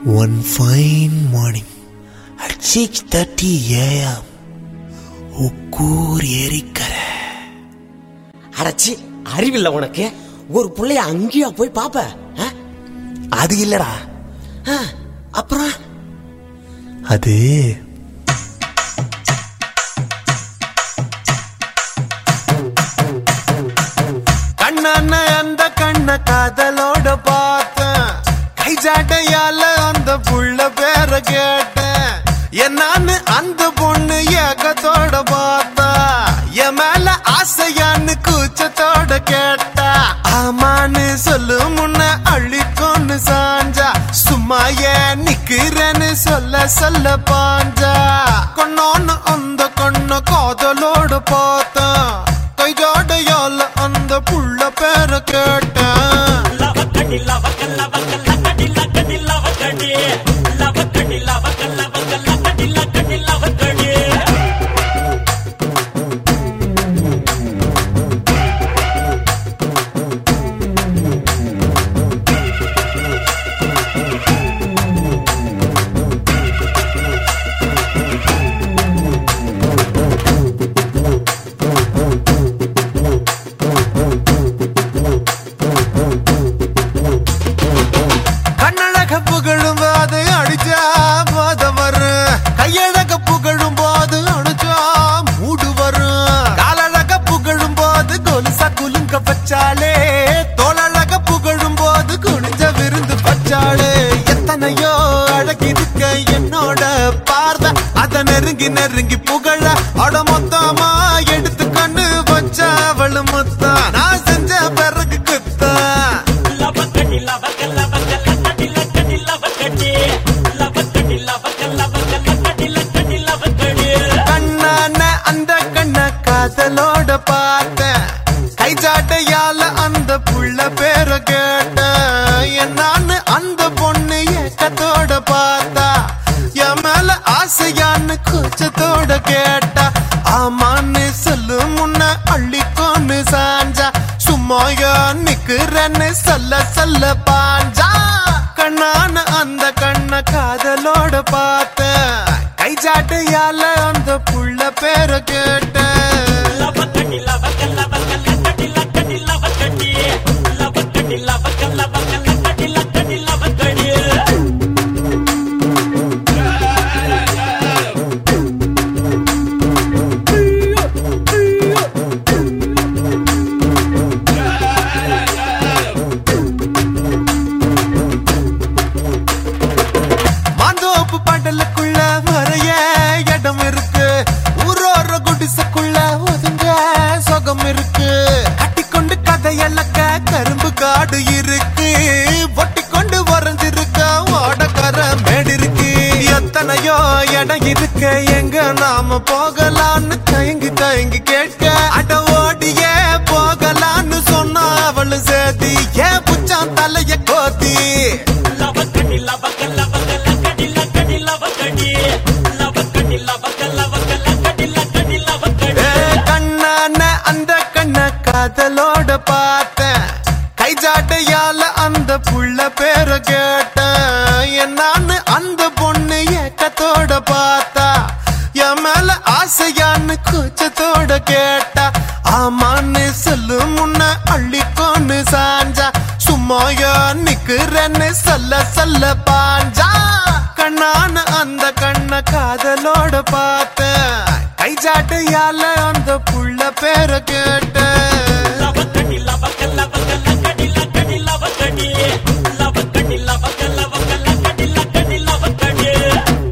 One fine morning at 6:30 a.m. உக்கூர் ஏரிக்கரை அடச்சி அறிவில்ல உனக்கு ஒரு புள்ளைய அங்கேயா போய் பாப்ப ஆ? அது இல்லடா ஆ, அப்புறம் அது கண்ணான அந்த கண்ண காதலோட பார்த்தேன் கை ஜாட்டையால அந்த புள்ள பேர கேட்டேன் என்னான்னு அந்த பொண்ணு ஏகத்தோட பார்த்தா என் மேல ஆசையான்னு கூச்சத்தோட கேட்டா ஆமான்னு சொல்லு முன்ன அள்ளிக்கொன்னு சாஞ்சா சும்மா ஏன் நிக்கிறேன்னு சொல்ல சொல்ல பாஞ்சா கொன்னோன்னு அந்த கண்ண காதலோட பார்த்தேன் கை ஜாடையால அந்த புள்ள பேர கேட்டேன் கண்ணழக புகழும் போது அடிச்சா போத வரும் கையழக புகழும் போது அடிச்சா மூடு வரும் காலழக புகழும் போது கொலுசா குலுங்க பச்சாலே தோளழக புகழும் போது குனிஞ்ச விருந்து பச்சாலே எத்தனையோ அழகிருக்க என்னோட பார்வை அத நெருங்கி நெருங்கி புகழ அட மொத்தமா எடுத்து கண்ணு வச்சா அவளு முத்தா நான் செஞ்ச பிறகு குத்தா கண்ணான அந்த கண்ண காதலோட பார்த்தேன் கை ஜாட்டையால அந்த புள்ள பேர கேட்டேன் என்னான்னு அந்த பொண்ணு ஏக்கத்தோட பார்த்தா என் மேல ஆசையான்னு கூச்சத்தோட கேட்டா ஆமான்னு சொல்லு முன்ன அள்ளிக்கொன்னு சாஞ்சா சும்மாயா நிக்கிறேன்னு சொல்ல சொல்ல பாஞ்சா கண்ணான அந்த கண்ண காதலோட பார்த்தேன் கை ஜாட்டையால அந்த புள்ள பேர கேட்டேன் மாந்தோப்பு பண்டலுக்குள்ள வரைய இடம் இருக்கு ஊரோர குடிசைக்குள்ள ஒதுங்க சுகம் இருக்கு கட்டிக்கொண்டு கதையல்லக்க கரும்பு காடு இருக்கு ஒட்டி கொண்டு வரைஞ்சிருக்க ஓடக்கர மேடு இருக்கு எத்தனையோ இடம் இருக்க எங்க நாம போகலான்னு தயங்கி தயங்கி கேட்க அட ஓடியே போகலான்னு சொன்னா அவளு சேதி ஏன் புச்சான் தலைய கோத்தி ஏ, கண்ணான அந்த கண்ண காதலோட பார்த்தேன் கை ஜாட்டையால அந்த புள்ள பேர கேட்டேன் என்னான்னு அந்த பொண்ணு ஏக்கத்தோட பார்த்தா என் மேல ஆசையான்னு கூச்சத்தோட கேட்டா ஆமான்னு சொல்லு முன்ன அள்ளிக்கொன்னு சாஞ்சா சும்மாயா நிக்கிறேன்னு சொல்ல சொல்ல பாஞ்சா கண்ணான அந்த கண்ண காதலோட பார்த்தேன் கை ஜாட்டையால அந்த புள்ள பேர கேட்டேன்